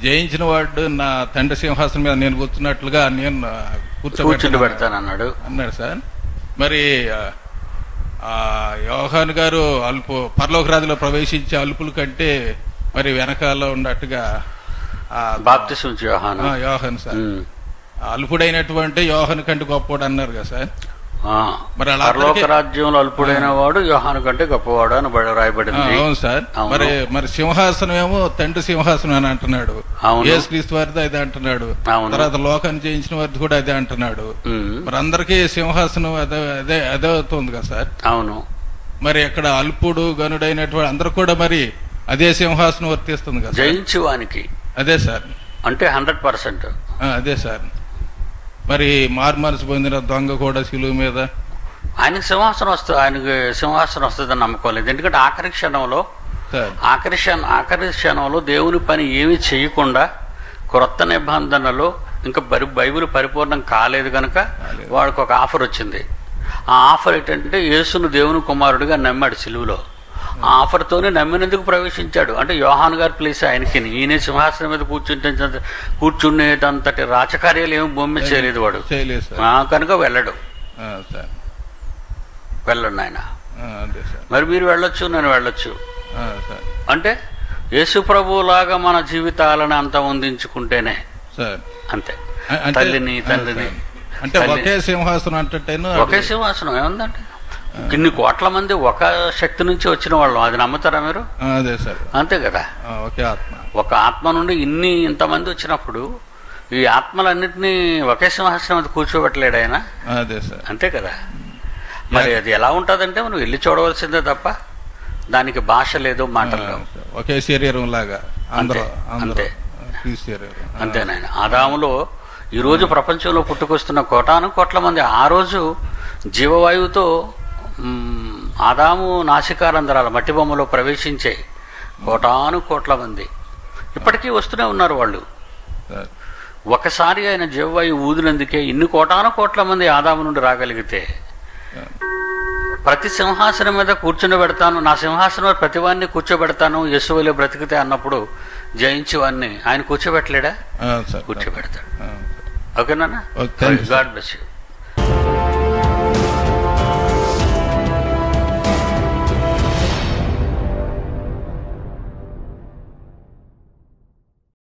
జయించిన వాడు నా తండ్రి సింహాసనం మీద నేను కూర్చున్నట్లుగా నేను ఆ, కూర్చుండి కూర్చోబెట్టాను పెడతానన్నాడు అన్నాడు సార్ మరి ఆ, ఆ, యోహాన్ గారు అల్పు పరలోక రాజులో ప్రవేశించే అల్పుల కంటే మరి వెనకాల ఉన్నట్టుగా ఆ, బాప్తిసం యోహాను ఆ, యోహాన్ సార్ ఉమ్. అల్పుడైనటువంటి యోహాన్ కంటే గొప్పవాడు అన్నారు కదా సార్ ఆ. మరి అలా పరలోక అందరికీ- రాజ్యంలో అల్పుడైన వాడు యోహాను కంటే గొప్పవాడు అని బడి- ఆ, రాయబడింది అవును సార్ అవును. మరి మరి సింహాసనం ఏమో తండ్రి సింహాసనం అని అంటున్నాడు అవును. యేసు క్రీస్తు వారిది అదే అంటున్నాడు అవును. తర్వాత లోకాన్ని జయించిన వారిది కూడా అదే అంటున్నాడు ఉమ్. మరి అందరికీ సింహాసనం అదే అదే అదే అవుతుంది కదా సార్ అవును మరి అక్కడ అల్పుడు గనుడైనటువంటి అందరు కూడా మరి అదే సింహాసనం వర్తిస్తుంది కదా సార్? జయించు వానికి అదే సార్ అంటే హండ్రెడ్ పర్సెంట్ ఆ, అదే సార్ మరి మార్మనసు పొందిన దొంగ కూడా శిలువు మీద ఆయనకి సింహాసనం వస్తుంది ఆయనకి సింహాసనం వస్తుందని నమ్మకం లేదు ఎందుకంటే ఆఖరి క్షణంలో సార్ ఆఖరి క్షణం ఆఖరి క్షణంలో దేవుని పని ఏమీ చేయకుండా క్రొత్త నిబంధనలో ఇంకా బరి బైబిల్ పరిపూర్ణం కాలేదు కనుక కాలేదు. వాడికి ఒక ఆఫర్ వచ్చింది ఆ ఆఫర్ ఏంటంటే యేసును దేవుని కుమారుడిగా నమ్మాడు సిలువులో ఆ ఆఫర్తోనే నమ్మినందుకు ప్రవేశించాడు అంటే యోహాన్ గారి ప్లేస్ ఆయనకి ఈయన సింహాసనం మీద కూర్చుంటే కూర్చునేటంతటి రాచకార్యాలు ఏమి భూమి మీద చేయలేదు వాడు చేయలేదు సార్ ఆ, కనుక వెళ్ళడు ఆ, సార్ వెళ్ళండి ఆయన ఆ, అదే సార్ మరి మీరు వెళ్ళొచ్చు నేను వెళ్ళొచ్చు ఆ, సార్ అంటే యేసు ప్రభువులాగా మన జీవితాలను అంత వందించుకుంటేనే సార్ అంతే అ- అంటే- తల్లిని ఆ, తండ్రిని సార్. అంటే తల్లి- ఒకే సింహాసనం అంటేను ఒకే సింహాసనం ఏముందండి ఇన్ని కోట్ల మంది ఒక శక్తి నుంచి వచ్చిన వాళ్ళం అది నమ్ముతారా మీరు ఆ, అదే సార్ అంతే కదా ఆ, ఒకే ఆత్మ ఒక ఆత్మ నుండి ఇన్ని ఇంతమంది వచ్చినప్పుడు ఈ ఆత్మలన్నింటినీ ఒకే సింహాసనం మీద కూర్చోబెట్టలేడు ఆయన ఆ, అదే సార్ అంతే కదా మరి అది ఎలా ఉంటుందంటే మనం వెళ్ళి చూడవలసిందే తప్ప దానికి భాష లేదు మాటలు ఆ, లేవు సార్. ఒకే శరీరం లాగా అందరూ అంతే, అందరూ అంతే. క్రీస్తు శరీరం ఆ, అంతేనాయన ఆదాములో ఈ రోజు ప్రపంచంలో పుట్టుకొస్తున్న కోటాను కోట్ల మంది ఆ రోజు జీవవాయువుతో మ్, ఆదాము నాసికారంధ్రాల మట్టి బొమ్మలో ప్రవేశించే కోటాను కోట్ల మంది ఇప్పటికీ వస్తూనే ఉన్నారు వాళ్ళు సార్ ఒకసారి ఆయన జీవవాయువు ఊదినందుకే ఇన్ని కోటాను కోట్ల మంది ఆదాము నుండి రాగలిగితే ప్రతి సింహాసనం మీద కూర్చుని పెడతాను నా సింహాసనం మీద ప్రతి వాడిని కూర్చోబెడతాను యశువులే బ్రతికితే అన్నప్పుడు జయించి వాడిని ఆయన కూర్చోబెట్టలేడా ఆ, సార్ కూర్చోబెడతాడు ఆ, ఓకేనా okay, thanks, God bless you